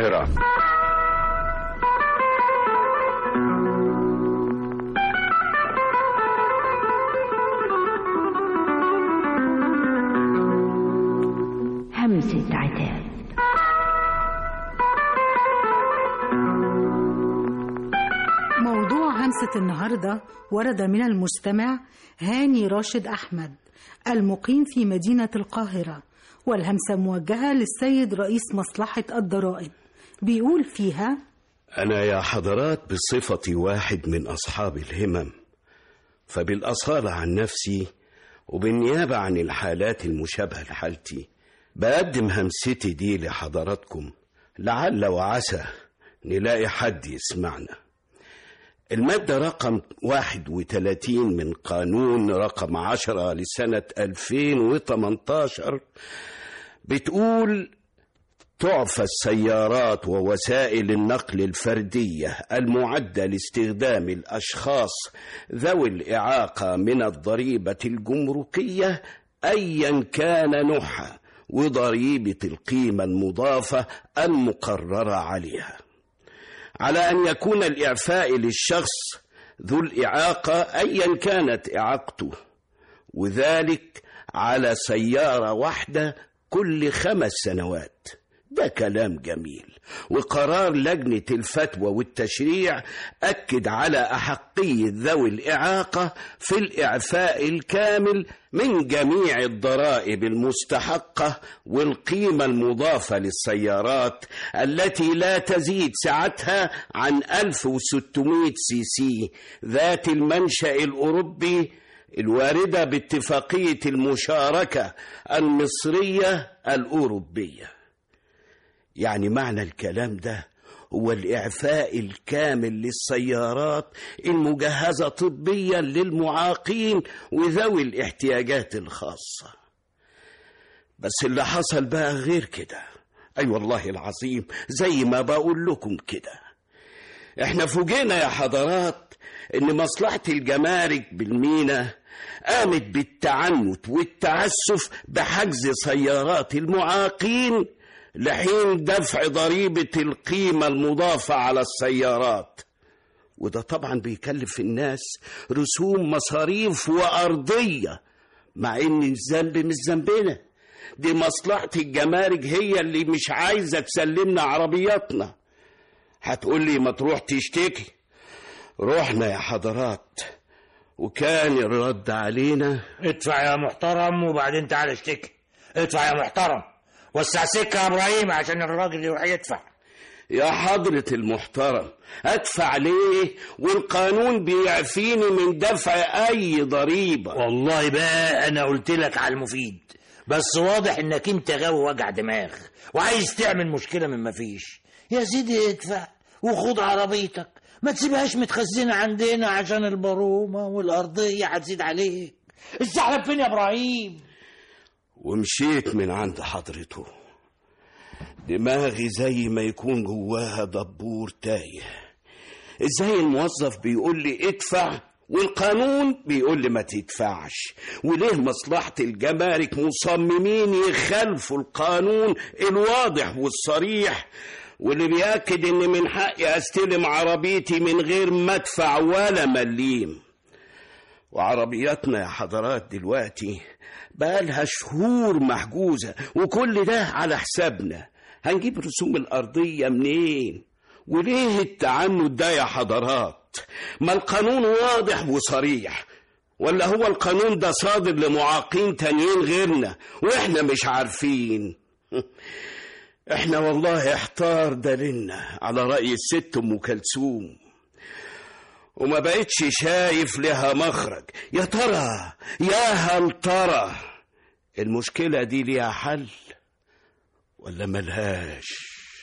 القاهرة همسة عتاب موضوع همسة النهاردة ورد من المستمع هاني راشد أحمد المقيم في مدينة القاهرة والهمسة موجهة للسيد رئيس مصلحة الضرائب بيقول فيها أنا يا حضرات بصفتي واحد من أصحاب الهمم فبالأصالة عن نفسي وبالنيابة عن الحالات المشابهة لحالتي بقدم همستي دي لحضراتكم لعل وعسى نلاقي حد يسمعنا المادة رقم 31 من قانون رقم 10 لسنة 2018 بتقول تعفى السيارات ووسائل النقل الفردية المعدة لاستخدام الأشخاص ذوي الإعاقة من الضريبة الجمركية أيا كان نوعها وضريبة القيمة المضافة المقررة عليها على أن يكون الإعفاء للشخص ذو الإعاقة أيا كانت إعاقته وذلك على سيارة واحدة كل خمس سنوات ده كلام جميل وقرار لجنة الفتوى والتشريع أكد على أحقية ذوي الإعاقة في الإعفاء الكامل من جميع الضرائب المستحقة والقيمة المضافة للسيارات التي لا تزيد سعتها عن 1600 سي سي ذات المنشأ الأوروبي الواردة باتفاقية المشاركة المصرية الأوروبية يعني معنى الكلام ده هو الإعفاء الكامل للسيارات المجهزة طبيا للمعاقين وذوي الاحتياجات الخاصة بس اللي حصل بقى غير كده أي أيوة والله العظيم زي ما بقول لكم كده احنا فوجئنا يا حضرات ان مصلحة الجمارك بالمينا قامت بالتعنت والتعسف بحجز سيارات المعاقين لحين دفع ضريبة القيمة المضافة على السيارات وده طبعا بيكلف الناس رسوم مصاريف وأرضية مع إن الذنب مش ذنبنا دي مصلحة الجمارك هي اللي مش عايزة تسلمنا عربياتنا هتقول لي ما تروح تشتكي رحنا يا حضرات وكان الرد علينا ادفع يا محترم وبعدين تعال اشتكي ادفع يا محترم وسع سكة يا ابراهيم عشان الراجل يروح يدفع يا حضرة المحترم ادفع ليه والقانون بيعفيني من دفع اي ضريبة والله بقى انا قلت لك على المفيد بس واضح انك انت غاوي وجع دماغ وعايز تعمل مشكلة من مفيش يا سيدي ادفع وخد عربيتك ما تسيبهاش متخزنة عندنا عشان البرومة والأرضية هتزيد عليك الزحلب فين يا إبراهيم ومشيت من عند حضرته دماغي زي ما يكون جواها دبور تايه ازاي الموظف بيقول لي ادفع والقانون بيقول لي ما تدفعش وليه مصلحة الجمارك مصممين يخالفوا القانون الواضح والصريح واللي بيأكد ان من حقي استلم عربيتي من غير ما ادفع ولا مليم وعربياتنا يا حضرات دلوقتي بقالها شهور محجوزة وكل ده على حسابنا هنجيب رسوم الأرضية منين وليه التعنت ده يا حضرات ما القانون واضح وصريح ولا هو القانون ده صادر لمعاقين تانيين غيرنا واحنا مش عارفين احنا والله احتار دليلنا على رأي الست ام كلثوم وما بقتش شايف لها مخرج يا ترى يا هل ترى المشكلة دي ليها حل ولا ملهاش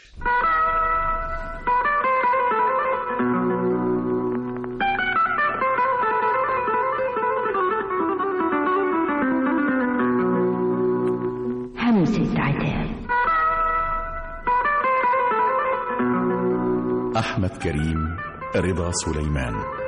همسة عتاب أحمد كريم رضا سليمان